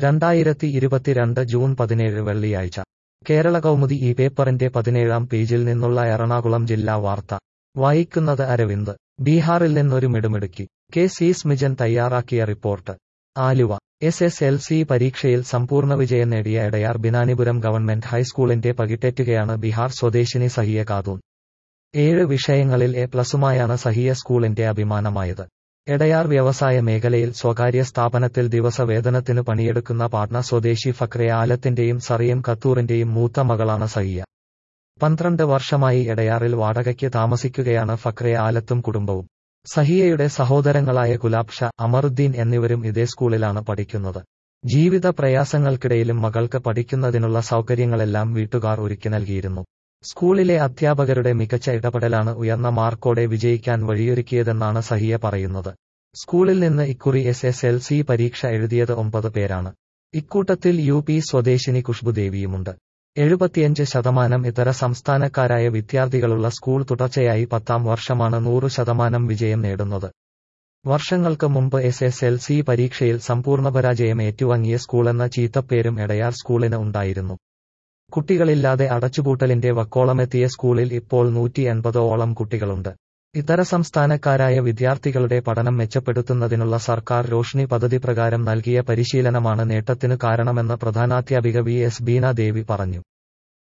രണ്ടായിരത്തി ഇരുപത്തിരണ്ട് ജൂൺ പതിനേഴ് വെള്ളിയാഴ്ച കേരള കൗമുദി ഈ പേപ്പറിന്റെ പതിനേഴാം പേജിൽ നിന്നുള്ള എറണാകുളം ജില്ലാ വാർത്ത വായിക്കുന്നത് അരവിന്ദ് ബീഹാറിൽ നിന്നൊരു മിടുമിടുക്കി കെ സി സ്മിജൻ തയ്യാറാക്കിയ report Aluva S S L C പരീക്ഷയിൽ സമ്പൂർണ്ണ വിജയം നേടിയ എടയാർ ബിനാനിപുരം ഗവൺമെന്റ് ഹൈസ്കൂളിന്റെ പകിട്ടേറ്റുകയാണ് ബീഹാർ സ്വദേശിനി സഹിയ ഖാതൂൺ ഏഴ് വിഷയങ്ങളിൽ എ പ്ലസുമായാണ് സഹിയ സ്കൂളിന്റെ അഭിമാനമായത് എടയാർ വ്യവസായ മേഖലയിൽ സ്വകാര്യ സ്ഥാപനത്തിൽ ദിവസവേതനത്തിന് പണിയെടുക്കുന്ന പാട്ന സ്വദേശി ഫക്രെ ആലത്തിന്റെയും സറിയം ഖത്തൂറിന്റെയും മൂത്ത മകളാണ് സഹിയ പന്ത്രണ്ട് വർഷമായി എടയാറിൽ വാടകയ്ക്ക് താമസിക്കുകയാണ് ഫക്രെ ആലത്തും കുടുംബവും സഹിയയുടെ സഹോദരങ്ങളായ ഗുലാബ് ഷാ അമറുദ്ദീൻ എന്നിവരും ഇതേ സ്കൂളിലാണ് പഠിക്കുന്നത് ജീവിത പ്രയാസങ്ങൾക്കിടയിലും മകൾക്ക് പഠിക്കുന്നതിനുള്ള സൗകര്യങ്ങളെല്ലാം വീട്ടുകാർ ഒരുക്കി നൽകിയിരുന്നു സ്കൂളിലെ അധ്യാപകരുടെ മികച്ച ഇടപെടലാണ് ഉയർന്ന മാർക്കോടെ വിജയിക്കാൻ വഴിയൊരുക്കിയതെന്നാണ് സഹിയ പറയുന്നത് സ്കൂളിൽ നിന്ന് ഇക്കുറി എസ് എസ് എൽ സി പരീക്ഷ എഴുതിയത് ഒമ്പത് പേരാണ് ഇക്കൂട്ടത്തിൽ യു പി സ്വദേശിനി ഖുഷ്ബു ദേവിയുമുണ്ട് എഴുപത്തിയഞ്ച് ശതമാനം ഇതര സംസ്ഥാനക്കാരായ വിദ്യാർത്ഥികളുള്ള സ്കൂൾ തുടർച്ചയായി പത്താം വർഷമാണ് നൂറ് ശതമാനം വിജയം നേടുന്നത് വർഷങ്ങൾക്ക് മുമ്പ് എസ് എസ് എൽ സി പരീക്ഷയിൽ സമ്പൂർണ്ണ പരാജയം ഏറ്റുവാങ്ങിയ സ്കൂളെന്ന ചീത്തപ്പേരും എടയാർ സ്കൂളിന് ഉണ്ടായിരുന്നു കുട്ടികളില്ലാതെ അടച്ചുപൂട്ടലിന്റെ വക്കോളമെത്തിയ സ്കൂളിൽ ഇപ്പോൾ നൂറ്റി എൺപതോളം കുട്ടികളുണ്ട് ഇതര സംസ്ഥാനക്കാരായ വിദ്യാർത്ഥികളുടെ പഠനം മെച്ചപ്പെടുത്തുന്നതിനുള്ള സർക്കാർ രോഷ്നി പദ്ധതി പ്രകാരം നൽകിയ പരിശീലനമാണ് നേട്ടത്തിനു കാരണമെന്ന് പ്രധാനാധ്യാപിക വി എസ് ബീന ദേവി പറഞ്ഞു